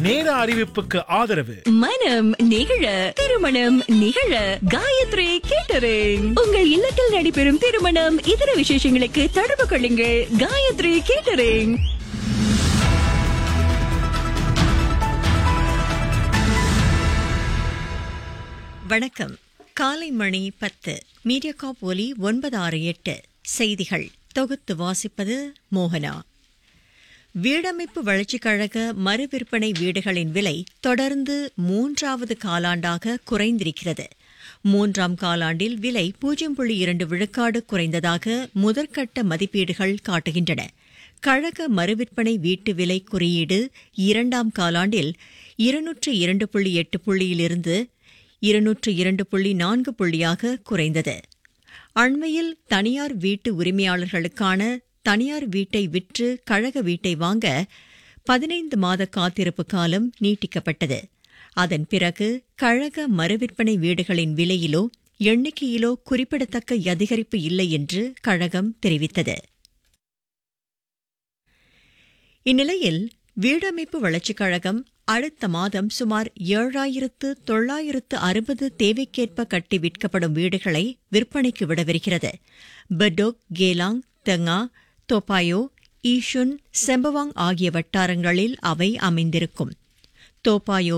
நேர அறிவிப்புக்கு ஆதரவு மனம் நிகழ திருமணம் நிகழ காயத்ரி கேட்டரிங் உங்கள் இல்லத்தில் நடைபெறும் திருமணம் இதர விசேஷங்களுக்கு தொடர்பு கொள்ளுங்கள் காயத்ரி கேட்டரிங் வணக்கம் காலை மணி பத்து மீடியாகாப் ஒலி ஒன்பது ஆறு எட்டு செய்திகள் தொகுத்து வாசிப்பது மோகனா வீடமைப்பு வளர்ச்சிக் கழக மறுவிற்பனை வீடுகளின் விலை தொடர்ந்து மூன்றாவது காலாண்டாக குறைந்திருக்கிறது மூன்றாம் காலாண்டில் விலை பூஜ்ஜியம் புள்ளி இரண்டு விழுக்காடு குறைந்ததாக முதற்கட்ட மதிப்பீடுகள் காட்டுகின்றன கழக மறுவிற்பனை வீட்டு விலை குறியீடு இரண்டாம் காலாண்டில் இருநூற்று இரண்டு புள்ளி எட்டு புள்ளியிலிருந்து இருநூற்று இரண்டு புள்ளி நான்கு புள்ளியாக குறைந்தது அண்மையில் தனியார் வீட்டு உரிமையாளர்களுக்கான தனியார் வீட்டை விற்று கழக வீட்டை வாங்க பதினைந்து மாத காத்திருப்பு காலம் நீட்டிக்கப்பட்டது அதன் பிறகு கழக மறுவிற்பனை வீடுகளின் விலையிலோ எண்ணிக்கையிலோ குறிப்பிடத்தக்க அதிகரிப்பு இல்லை என்று கழகம் தெரிவித்தது இந்நிலையில் வீடமைப்பு வளர்ச்சிக் கழகம் அடுத்த மாதம் சுமார் ஏழாயிரத்து தொள்ளாயிரத்து அறுபது தேவைக்கேற்ப கட்டி விற்கப்படும் வீடுகளை விற்பனைக்கு விடவிருக்கிறது Bedok Geylang Tengah Toa Payoh Yishun Sembawang ஆகிய வட்டாரங்களில் அவை அமைந்திருக்கும் தோப்பாயோ